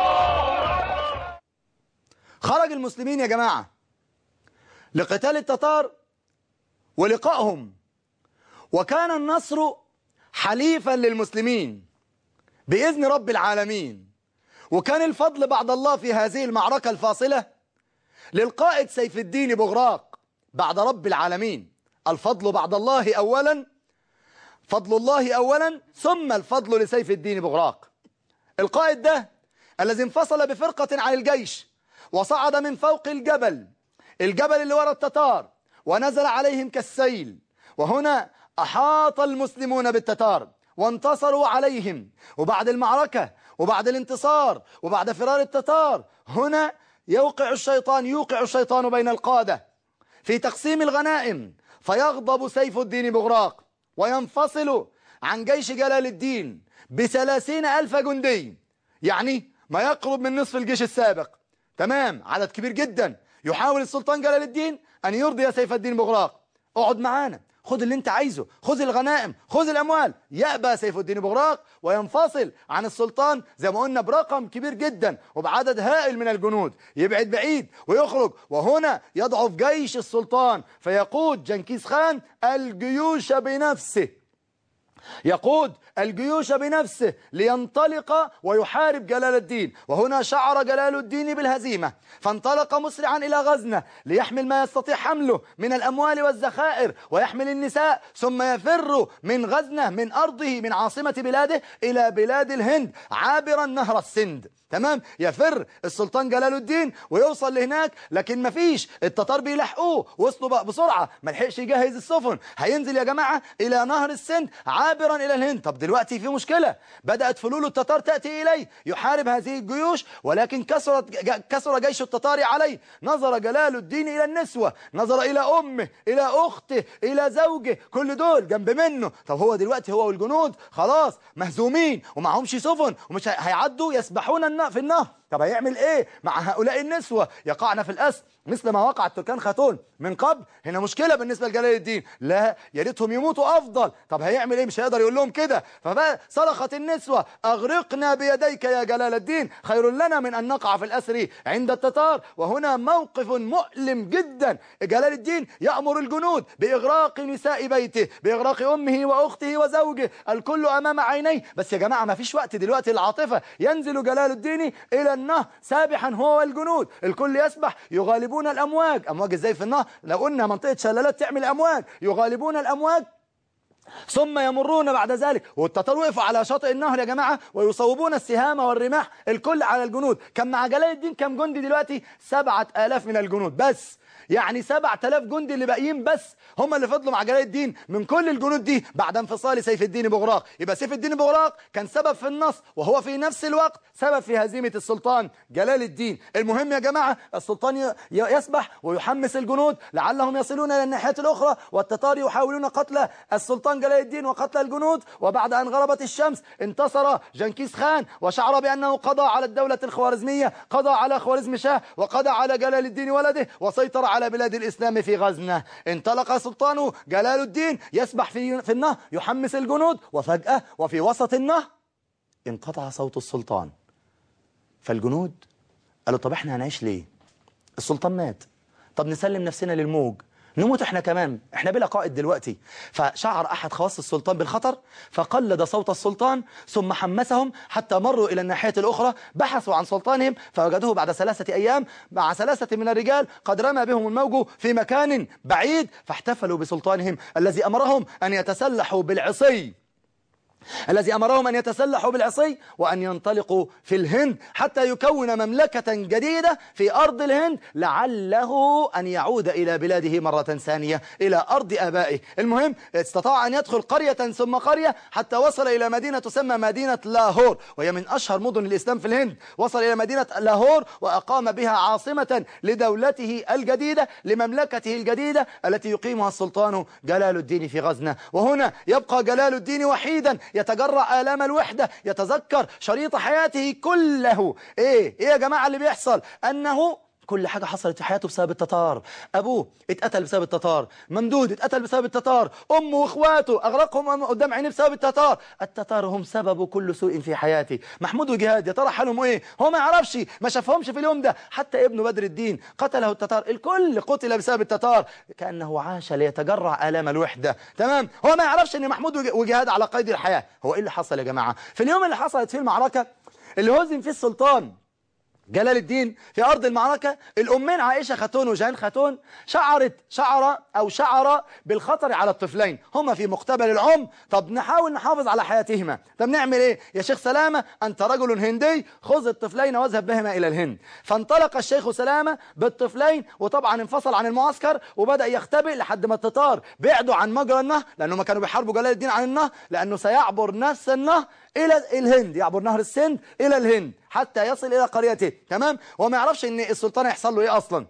خرج المسلمين يا جماعة لقتال التتار ولقائهم وكان النصر حليفا للمسلمين بإذن رب العالمين وكان الفضل بعد الله في هذه المعركة الفاصلة للقائد سيف الدين بغراق بعد رب العالمين الفضل بعد الله أولا فضل الله أولا ثم الفضل لسيف الدين بغراق القائد ده الذي انفصل بفرقة عن الجيش وصعد من فوق الجبل الجبل اللي ورا التتار ونزل عليهم كالسيل وهنا أحاط المسلمون بالتتار وانتصروا عليهم وبعد المعركة وبعد الانتصار وبعد فرار التتار هنا يوقع الشيطان يوقع الشيطان بين القادة في تقسيم الغنائم فيغضب سيف الدين بغراق وينفصل عن جيش جلال الدين بثلاثين ألف جندي يعني ما يقرب من نصف الجيش السابق تمام عدد كبير جدا يحاول السلطان جلال الدين أن يرضي سيف الدين بغراق اقعد معانا خذ اللي انت عايزه خذ الغنائم خذ الاموال يأبى سيف الدين بغراق وينفصل عن السلطان زي ما قلنا برقم كبير جدا وبعدد هائل من الجنود يبعد بعيد ويخرج وهنا يضعف جيش السلطان فيقود جنكيز خان الجيوش بنفسه يقود الجيوش بنفسه لينطلق ويحارب جلال الدين وهنا شعر جلال الدين بالهزيمة فانطلق مسرعا إلى غزنة ليحمل ما يستطيع حمله من الأموال والذخائر ويحمل النساء ثم يفر من غزنة من أرضه من عاصمة بلاده إلى بلاد الهند عابرا نهر السند تمام يفر السلطان جلال الدين ويوصل لهناك لكن مفيش التتار بيلحقوه وصلوا بقى بسرعة ما لحقش يجهز السفن هينزل يا جماعة إلى نهر السند عابرا إلى الهند طب دلوقتي في مشكلة بدأت فلول التتار تأتي إليه يحارب هذه الجيوش ولكن كسرت كسر جيش التتار عليه نظر جلال الدين إلى النسوة نظر إلى أمه إلى أخته إلى زوجه كل دول جنب منه طب هو دلوقتي هو والجنود خلاص مهزومين ومعهمش سفن ومش هي- هيعدوا يسبحون الن- في النهر طب هيعمل ايه مع هؤلاء النسوة يقعن في الأسر مثل ما وقع التركان خاتون من قبل هنا مشكلة بالنسبة لجلال الدين لا يا ريتهم يموتوا أفضل طب هيعمل ايه مش هيقدر يقول لهم كده فبقى صرخت النسوة أغرقنا بيديك يا جلال الدين خير لنا من أن نقع في الأسر عند التتار وهنا موقف مؤلم جدا جلال الدين يأمر الجنود بإغراق نساء بيته بإغراق أمه وأخته وزوجه الكل أمام عينيه بس يا جماعة ما فيش وقت دلوقتي العاطفة ينزل جلال الدين إلى النهر سابحا هو والجنود الكل يسبح يغالبون الأمواج أمواج إزاي في النهر لو قلنا منطقة شلالات تعمل أمواج يغالبون الأمواج ثم يمرون بعد ذلك والتتار وقفوا على شاطئ النهر يا جماعة ويصوبون السهام والرماح الكل على الجنود كان مع جلال الدين كم جندي دلوقتي سبعة آلاف من الجنود بس يعني سبعة آلاف جندي اللي باقيين بس هم اللي فضلوا مع جلال الدين من كل الجنود دي بعد انفصال سيف الدين بغراق يبقى سيف الدين بغراق كان سبب في النصر وهو في نفس الوقت سبب في هزيمة السلطان جلال الدين المهم يا جماعة السلطان ي- ي- يسبح ويحمس الجنود لعلهم يصلون إلى الناحية الأخرى والتتار يحاولون قتل السلطان جلال الدين وقتل الجنود وبعد أن غربت الشمس انتصر جنكيز خان وشعر بأنه قضى على الدولة الخوارزمية قضى على خوارزم شاه وقضى على جلال الدين ولده وسيطر على بلاد الإسلام في غزنة انطلق سلطان جلال الدين يسبح في, في النهر يحمس الجنود وفجأة وفي وسط النهر انقطع صوت السلطان فالجنود قالوا طب احنا هنعيش ليه السلطان مات طب نسلم نفسنا للموج نموت احنا كمان احنا بلا قائد دلوقتي فشعر احد خواص السلطان بالخطر فقلد صوت السلطان ثم حمسهم حتى مروا الى الناحية الاخرى بحثوا عن سلطانهم فوجدوه بعد ثلاثة ايام مع ثلاثة من الرجال قد رمى بهم الموج في مكان بعيد فاحتفلوا بسلطانهم الذي امرهم ان يتسلحوا بالعصي الذي أمرهم أن يتسلحوا بالعصي وأن ينطلقوا في الهند حتى يكون مملكة جديدة في أرض الهند لعله أن يعود إلى بلاده مرة ثانية إلى أرض آبائه المهم استطاع أن يدخل قرية ثم قرية حتى وصل إلى مدينة تسمى مدينة لاهور وهي من أشهر مدن الإسلام في الهند وصل إلى مدينة لاهور وأقام بها عاصمة لدولته الجديدة لمملكته الجديدة التي يقيمها السلطان جلال الدين في غزنة وهنا يبقى جلال الدين وحيدا يتجرع آلام الوحدة يتذكر شريط حياته كله إيه إيه يا جماعة اللي بيحصل أنه كل حاجة حصلت في حياته بسبب التتار أبوه اتقتل بسبب التتار ممدود اتقتل بسبب التتار أمه وإخواته أغرقهم قدام عينيه بسبب التتار التتار هم سبب كل سوء في حياتي محمود وجهاد يا ترى حالهم إيه هو ما يعرفش ما شافهمش في اليوم ده حتى ابنه بدر الدين قتله التتار الكل قتل بسبب التتار كأنه عاش ليتجرع آلام الوحدة تمام هو ما يعرفش أن محمود وج- وجهاد على قيد الحياة هو إيه اللي حصل يا جماعة في اليوم اللي حصلت فيه المعركة اللي هزم فيه السلطان جلال الدين في أرض المعركة الأمين عائشة خاتون وجهان خاتون شعرت شعر أو شعر بالخطر على الطفلين هما في مقتبل العمر طب نحاول نحافظ على حياتهما طب نعمل إيه يا شيخ سلامة أنت رجل هندي خذ الطفلين واذهب بهما إلى الهند فانطلق الشيخ سلامة بالطفلين وطبعا انفصل عن المعسكر وبدأ يختبئ لحد ما التتار بعدوا عن مجرى النهر لأنهم كانوا بيحاربوا جلال الدين عن النهر لأنه سيعبر نفس النهر إلى الهند يعبر نهر السند إلى الهند حتى يصل إلى قريته تمام وما يعرفش إن السلطان هيحصل له إيه أصلا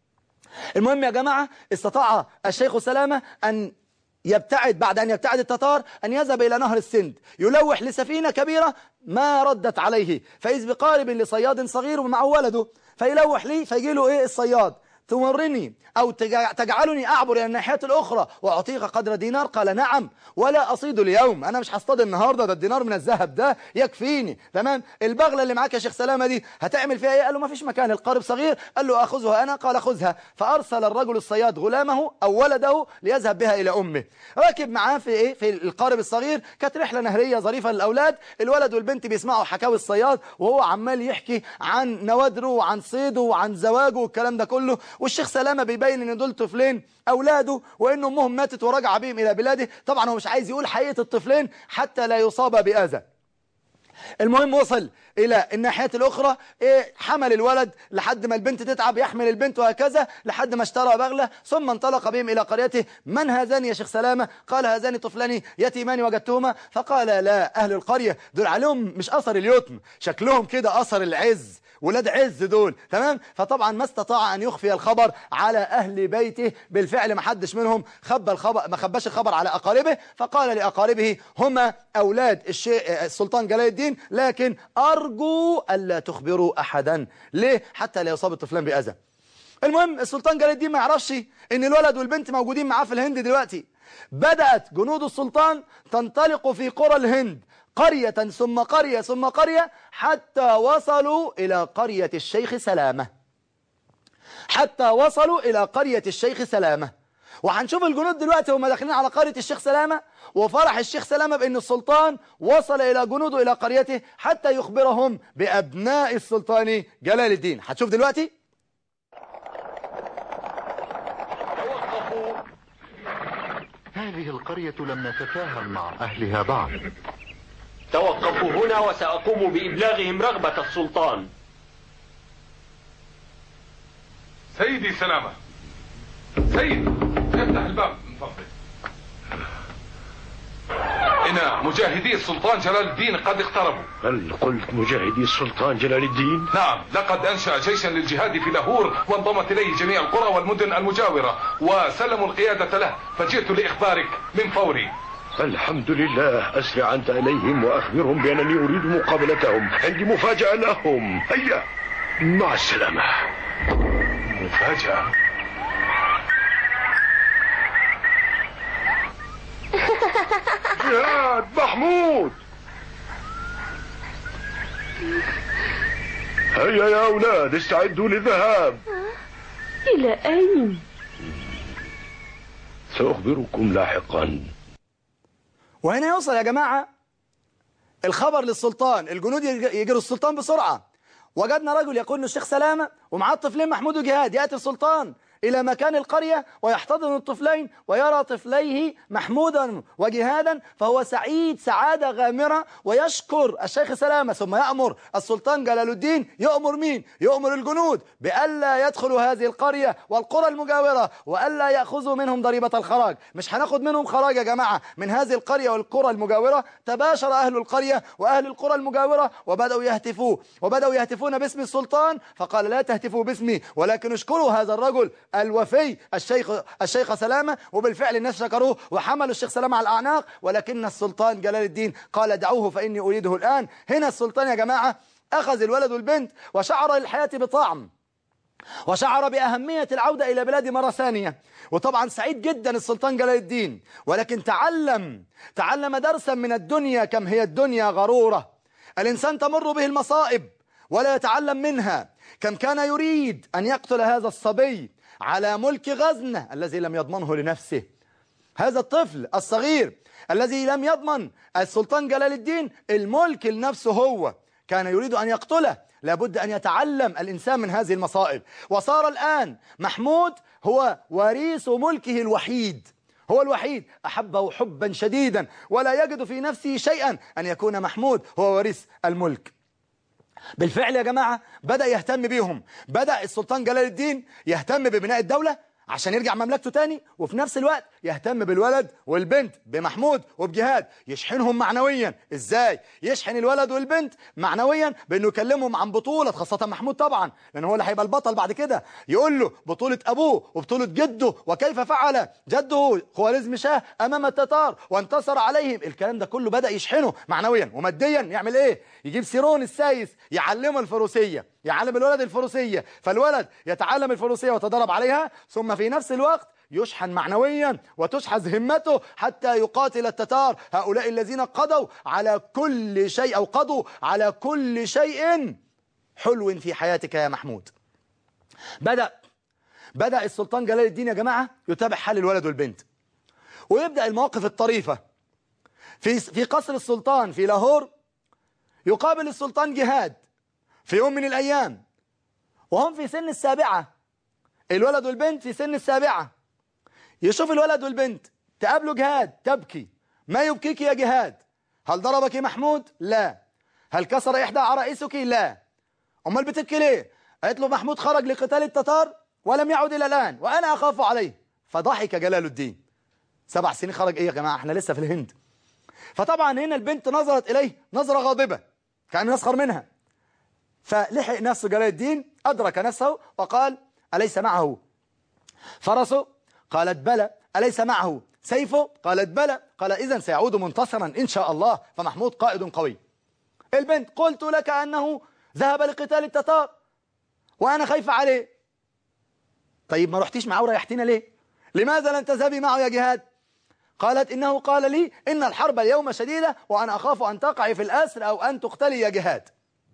المهم يا جماعة استطاع الشيخ سلامة أن يبتعد بعد أن يبتعد التتار أن يذهب إلى نهر السند يلوح لسفينة كبيرة ما ردت عليه فإذ بقارب لصياد صغير ومعه ولده فيلوح لي فيجي له إيه الصياد تمرني أو تجع- تجعلني أعبر إلى الناحية الأخرى وأعطيك قدر دينار قال نعم ولا أصيد اليوم أنا مش هصطاد النهاردة ده الدينار من الذهب ده يكفيني تمام البغلة اللي معاك يا شيخ سلامة دي هتعمل فيها إيه قال له ما فيش مكان القارب صغير قال له أخذها أنا قال خذها فأرسل الرجل الصياد غلامه أو ولده ليذهب بها إلى أمه راكب معاه في إيه في القارب الصغير كانت رحلة نهرية ظريفة للأولاد الولد والبنت بيسمعوا حكاوي الصياد وهو عمال يحكي عن نوادره وعن صيده وعن زواجه والكلام ده كله والشيخ سلامة بيبين ان دول طفلين اولاده وان امهم ماتت ورجع بهم الى بلاده طبعا هو مش عايز يقول حقيقة الطفلين حتى لا يصاب بأذى المهم وصل الى الناحية الاخرى إيه حمل الولد لحد ما البنت تتعب يحمل البنت وهكذا لحد ما اشترى بغلة ثم انطلق بهم الى قريته من هذان يا شيخ سلامة قال هذان طفلان يتيمان وجدتهما فقال لا اهل القرية دول عليهم مش اثر اليتم شكلهم كده اثر العز ولاد عز دول تمام فطبعا ما استطاع ان يخفي الخبر على اهل بيته بالفعل ما حدش منهم خبى الخبر ما خباش الخبر على اقاربه فقال لاقاربه هما اولاد الشيخ السلطان جلال الدين لكن ارجو الا تخبروا احدا ليه حتى لا يصاب الطفلان باذى المهم السلطان جلال الدين ما يعرفش ان الولد والبنت موجودين معاه في الهند دلوقتي بدأت جنود السلطان تنطلق في قرى الهند قرية ثم قرية ثم قرية حتى وصلوا إلى قرية الشيخ سلامة حتى وصلوا إلى قرية الشيخ سلامة وهنشوف الجنود دلوقتي هم داخلين على قرية الشيخ سلامة وفرح الشيخ سلامة بأن السلطان وصل إلى جنوده إلى قريته حتى يخبرهم بأبناء السلطان جلال الدين هتشوف دلوقتي هذه القرية لم نتفاهم مع أهلها بعد توقفوا هنا وسأقوم بإبلاغهم رغبة السلطان سيدي سلامة سيد افتح الباب من فضلك إن مجاهدي السلطان جلال الدين قد اقتربوا هل قلت مجاهدي السلطان جلال الدين؟ نعم لقد أنشأ جيشا للجهاد في لاهور وانضمت إليه جميع القرى والمدن المجاورة وسلموا القيادة له فجئت لإخبارك من فوري الحمد لله أسرع أنت إليهم وأخبرهم بأنني أريد مقابلتهم عندي مفاجأة لهم هيا مع السلامة مفاجأة جهاد محمود هيا يا أولاد استعدوا للذهاب إلى أين؟ سأخبركم لاحقا وهنا يوصل يا جماعة الخبر للسلطان الجنود يج- يجروا السلطان بسرعة وجدنا رجل يقول له الشيخ سلامة ومعاه الطفلين محمود وجهاد يأتي السلطان إلى مكان القرية ويحتضن الطفلين ويرى طفليه محمودا وجهادا فهو سعيد سعادة غامرة ويشكر الشيخ سلامة ثم يأمر السلطان جلال الدين يأمر مين؟ يأمر الجنود بألا يدخلوا هذه القرية والقرى المجاورة وألا يأخذوا منهم ضريبة الخراج مش هناخد منهم خراج يا جماعة من هذه القرية والقرى المجاورة تباشر أهل القرية وأهل القرى المجاورة وبدأوا يهتفوا وبدأوا يهتفون باسم السلطان فقال لا تهتفوا باسمي ولكن اشكروا هذا الرجل الوفي الشيخ الشيخ سلامة وبالفعل الناس شكروه وحملوا الشيخ سلامة على الأعناق ولكن السلطان جلال الدين قال دعوه فإني أريده الآن هنا السلطان يا جماعة أخذ الولد والبنت وشعر للحياة بطعم وشعر بأهمية العودة إلى بلاد مرة ثانية وطبعا سعيد جدا السلطان جلال الدين ولكن تعلم تعلم درسا من الدنيا كم هي الدنيا غرورة الإنسان تمر به المصائب ولا يتعلم منها كم كان يريد أن يقتل هذا الصبي على ملك غزنة الذي لم يضمنه لنفسه هذا الطفل الصغير الذي لم يضمن السلطان جلال الدين الملك لنفسه هو كان يريد أن يقتله لابد أن يتعلم الإنسان من هذه المصائب وصار الآن محمود هو وريث ملكه الوحيد هو الوحيد أحبه حبا شديدا ولا يجد في نفسه شيئا أن يكون محمود هو وريث الملك بالفعل يا جماعة بدأ يهتم بيهم بدأ السلطان جلال الدين يهتم ببناء الدولة عشان يرجع مملكته تاني وفي نفس الوقت يهتم بالولد والبنت بمحمود وبجهاد يشحنهم معنويا ازاي يشحن الولد والبنت معنويا بانه يكلمهم عن بطولة خاصة محمود طبعا لان هو اللي هيبقى البطل بعد كده يقول له بطولة ابوه وبطولة جده وكيف فعل جده خوارزم شاه امام التتار وانتصر عليهم الكلام ده كله بدأ يشحنه معنويا وماديا يعمل ايه يجيب سيرون السايس يعلمه الفروسية يعلم الولد الفروسية فالولد يتعلم الفروسية ويتدرب عليها ثم في نفس الوقت يشحن معنويا وتشحذ همته حتى يقاتل التتار هؤلاء الذين قضوا على كل شيء أو قضوا على كل شيء حلو في حياتك يا محمود بدأ بدأ السلطان جلال الدين يا جماعة يتابع حال الولد والبنت ويبدأ المواقف الطريفة في في قصر السلطان في لاهور يقابل السلطان جهاد في يوم من الأيام وهم في سن السابعة الولد والبنت في سن السابعة يشوف الولد والبنت تقابله جهاد تبكي ما يبكيك يا جهاد هل ضربك محمود لا هل كسر إحدى عرائسك لا أمال بتبكي ليه قالت له محمود خرج لقتال التتار ولم يعد إلى الآن وأنا أخاف عليه فضحك جلال الدين سبع سنين خرج إيه يا جماعة احنا لسه في الهند فطبعا هنا البنت نظرت إليه نظرة غاضبة كان يسخر منها فلحق نفسه جلال الدين أدرك نفسه وقال أليس معه فرسه قالت بلى أليس معه سيفه قالت بلى قال إذا سيعود منتصرا إن شاء الله فمحمود قائد قوي البنت قلت لك أنه ذهب لقتال التتار وأنا خايفة عليه طيب ما رحتيش معه وريحتينا ليه لماذا لن تذهبي معه يا جهاد قالت إنه قال لي إن الحرب اليوم شديدة وأنا أخاف أن تقعي في الأسر أو أن تقتلي يا جهاد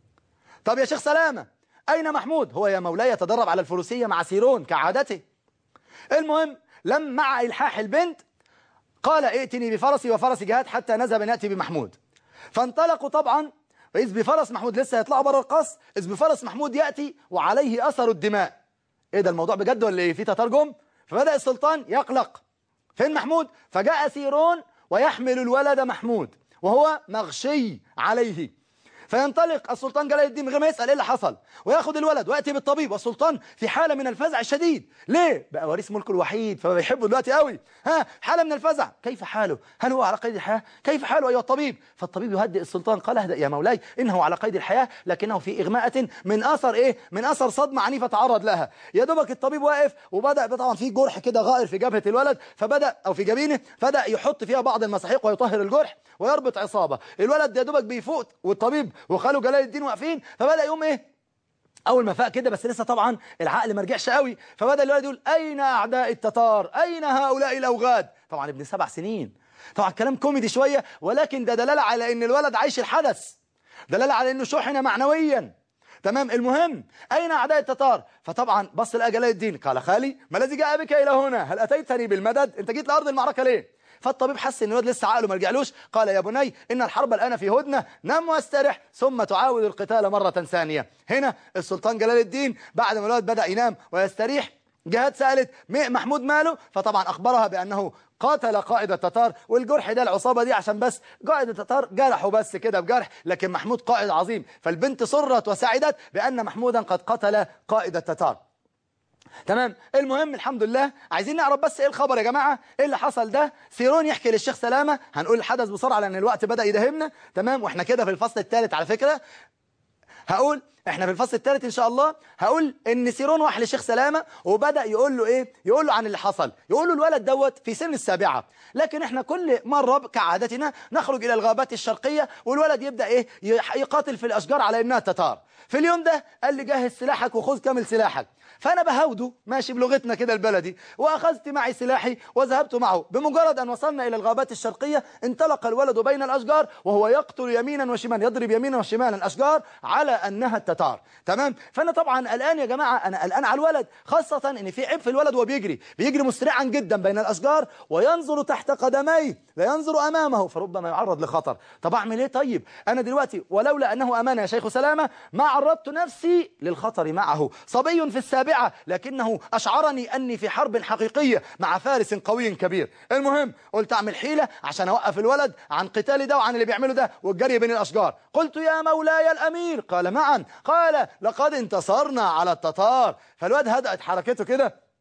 طب يا شيخ سلامة أين محمود هو يا مولاي يتدرب على الفروسية مع سيرون كعادته المهم لم مع إلحاح البنت قال ائتني بفرسي وفرس جهاد حتى نذهب نأتي بمحمود فانطلقوا طبعا وإذ بفرس محمود لسه يطلعوا بره القصر إذ بفرس محمود يأتي وعليه أثر الدماء إيه ده الموضوع بجد ولا إيه في تترجم فبدأ السلطان يقلق فين محمود فجاء سيرون ويحمل الولد محمود وهو مغشي عليه فينطلق السلطان جلال الدين من غير ما يسأل ايه اللي حصل وياخد الولد ويأتي بالطبيب والسلطان في حالة من الفزع الشديد ليه بقى وريث ملكه الوحيد فبيحبه دلوقتي قوي ها حالة من الفزع كيف حاله هل هو على قيد الحياة كيف حاله أيها الطبيب فالطبيب يهدئ السلطان قال اهدأ يا مولاي إنه على قيد الحياة لكنه في إغماءة من أثر إيه من أثر صدمة عنيفة تعرض لها يا دوبك الطبيب واقف وبدأ طبعا في جرح كده غائر في جبهة الولد فبدأ أو في جبينه بدأ يحط فيها بعض المساحيق ويطهر الجرح ويربط عصابة الولد يا دوبك بيفوق والطبيب وخاله جلال الدين واقفين فبدأ يقوم ايه اول ما فاق كده بس لسه طبعا العقل ما رجعش قوي فبدأ الولد يقول اين اعداء التتار اين هؤلاء الاوغاد طبعا ابن سبع سنين طبعا كلام كوميدي شوية ولكن ده دلالة على ان الولد عايش الحدث دلالة على انه شحن معنويا تمام المهم أين أعداء التتار فطبعا بص لقى جلال الدين قال خالي ما الذي جاء بك إلى هنا هل أتيتني بالمدد أنت جيت لأرض المعركة ليه فالطبيب حس ان الواد لسه عقله ما رجعلوش قال يا بني ان الحرب الان في هدنه نم واسترح ثم تعاود القتال مره ثانيه هنا السلطان جلال الدين بعد ما الواد بدا ينام ويستريح جهاد سألت محمود ماله فطبعا أخبرها بأنه قاتل قائد التتار والجرح ده العصابة دي عشان بس قائد التتار جرحوا بس كده بجرح لكن محمود قائد عظيم فالبنت سرت وسعدت بأن محمودا قد قتل قائد التتار تمام المهم الحمد لله عايزين نعرف بس ايه الخبر يا جماعة ايه اللي حصل ده سيرون يحكي للشيخ سلامة هنقول الحدث بسرعة لان الوقت بدأ يدهمنا تمام واحنا كده في الفصل الثالث على فكرة هقول احنا في الفصل الثالث ان شاء الله هقول ان سيرون راح لشيخ سلامة وبدأ يقول له ايه يقول له عن اللي حصل يقول له الولد دوت في سن السابعة لكن احنا كل مرة كعادتنا نخرج الى الغابات الشرقية والولد يبدأ ايه يقاتل في الاشجار على انها تتار في اليوم ده قال لي جهز سلاحك وخذ كامل سلاحك فأنا بهوده ماشي بلغتنا كده البلدي وأخذت معي سلاحي وذهبت معه بمجرد أن وصلنا إلى الغابات الشرقية انطلق الولد بين الأشجار وهو يقتل يمينا وشمالا يضرب يمينا وشمالا الأشجار على أنها التتار تمام فأنا طبعا الآن يا جماعة أنا الآن على الولد خاصة أن في عيب في الولد وهو بيجري بيجري مسرعا جدا بين الأشجار وينظر تحت قدميه لا ينظر أمامه فربما يعرض لخطر طب أعمل إيه طيب أنا دلوقتي ولولا أنه أمانة يا شيخ سلامة ما عرضت نفسي للخطر معه صبي في السابعة لكنه أشعرني أني في حرب حقيقية مع فارس قوي كبير المهم قلت أعمل حيلة عشان أوقف الولد عن قتال ده وعن اللي بيعمله ده والجري بين الأشجار قلت يا مولاي الأمير قال معا قال لقد انتصرنا على التتار فالواد هدأت حركته كده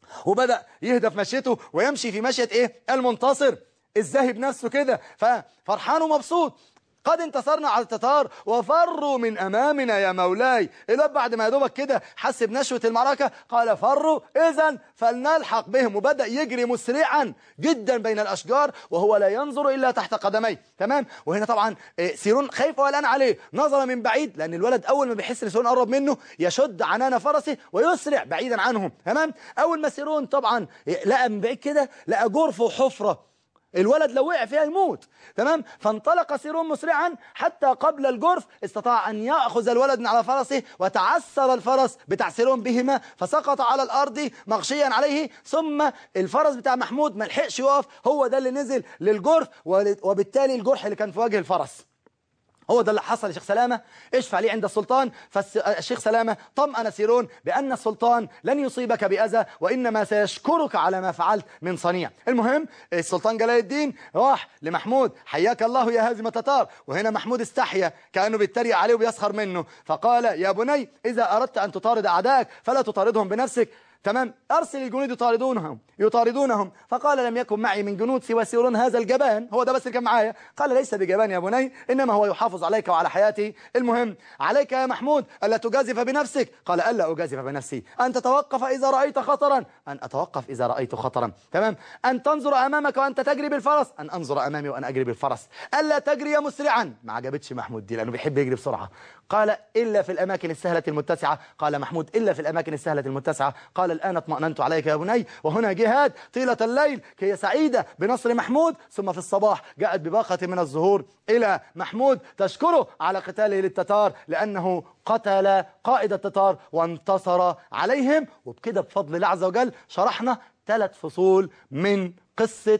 وبدأ يهدى في مشيته ويمشي في مشية ايه المنتصر الذاهب نفسه كده ففرحان ومبسوط قد انتصرنا على التتار وفروا من أمامنا يا مولاي الواد بعد ما يدوبك كده حس بنشوة المعركة قال فروا إذا فلنلحق بهم وبدأ يجري مسرعا جدا بين الأشجار وهو لا ينظر إلا تحت قدميه تمام وهنا طبعا إيه، سيرون خايف وقلقان عليه نظر من بعيد لأن الولد أول ما بيحس ان سيرون قرب منه يشد عنان فرسه ويسرع بعيدا عنهم تمام أول ما سيرون طبعا إيه، لقى من بعيد كده لقى جرف وحفرة الولد لو وقع فيها يموت تمام فانطلق سيرون مسرعا حتى قبل الجرف استطاع أن يأخذ الولد من على فرسه وتعثر الفرس بتاع سيرون بهما فسقط على الأرض مغشيا عليه ثم الفرس بتاع محمود ما لحقش يقف هو ده اللي نزل للجرف ول- وبالتالي الجرح اللي كان في وجه الفرس هو ده اللي حصل يا شيخ سلامة اشفع لي عند السلطان فالشيخ سلامة طمأن سيرون بأن السلطان لن يصيبك بأذى وإنما سيشكرك على ما فعلت من صنيع المهم السلطان جلال الدين راح لمحمود حياك الله يا هازم التتار وهنا محمود استحيا كأنه بيتريق عليه وبيسخر منه فقال يا بني إذا أردت أن تطارد أعدائك فلا تطاردهم بنفسك تمام أرسل الجنود يطاردونهم يطاردونهم فقال لم يكن معي من جنود سوى سيرون هذا الجبان هو ده بس اللي كان معايا قال ليس بجبان يا بني إنما هو يحافظ عليك وعلى حياتي المهم عليك يا محمود ألا تجازف بنفسك قال ألا أجازف بنفسي أن تتوقف إذا رأيت خطرا أن أتوقف إذا رأيت خطرا تمام أن تنظر أمامك وأنت تجري بالفرس أن أنظر أمامي وأن أجري بالفرس ألا تجري مسرعا ما عجبتش محمود دي لأنه بيحب يجري بسرعة قال إلا في الأماكن السهلة المتسعة قال محمود إلا في الأماكن السهلة المتسعة قال الآن اطمأننت عليك يا بني وهنا جهاد طيلة الليل كي سعيدة بنصر محمود ثم في الصباح جاءت بباقة من الزهور إلى محمود تشكره على قتاله للتتار لأنه قتل قائد التتار وانتصر عليهم وبكده بفضل الله عز وجل شرحنا ثلاث فصول من قصة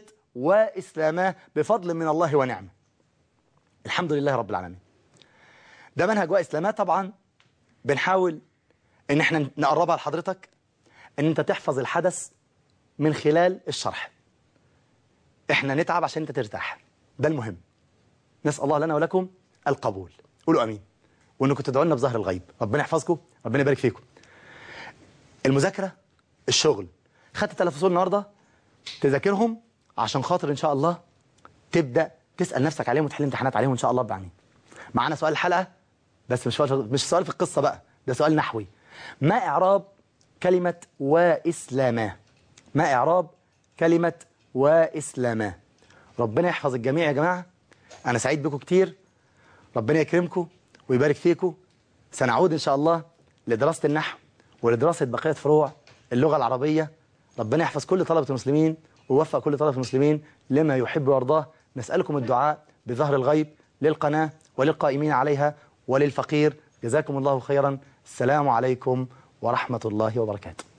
وإسلامه بفضل من الله ونعمه الحمد لله رب العالمين ده منهج وإسلامات طبعا بنحاول ان احنا نقربها لحضرتك ان انت تحفظ الحدث من خلال الشرح احنا نتعب عشان انت ترتاح ده المهم نسأل الله لنا ولكم القبول قولوا امين وانكم تدعوا لنا بظهر الغيب ربنا يحفظكم ربنا يبارك فيكم المذاكرة الشغل خدت ثلاث فصول النهارده تذاكرهم عشان خاطر ان شاء الله تبدأ تسأل نفسك عليهم وتحل امتحانات عليهم ان شاء الله بعمين معانا سؤال الحلقة بس مش سؤال مش سؤال في القصة بقى ده سؤال نحوي ما إعراب كلمة وإسلاما ما إعراب كلمة وإسلاما ربنا يحفظ الجميع يا جماعة أنا سعيد بكم كتير ربنا يكرمكم ويبارك فيكم سنعود إن شاء الله لدراسة النحو ولدراسة بقية فروع اللغة العربية ربنا يحفظ كل طلبة المسلمين ويوفق كل طلبة المسلمين لما يحب ويرضاه نسألكم الدعاء بظهر الغيب للقناة وللقائمين عليها وللفقير جزاكم الله خيرا السلام عليكم ورحمة الله وبركاته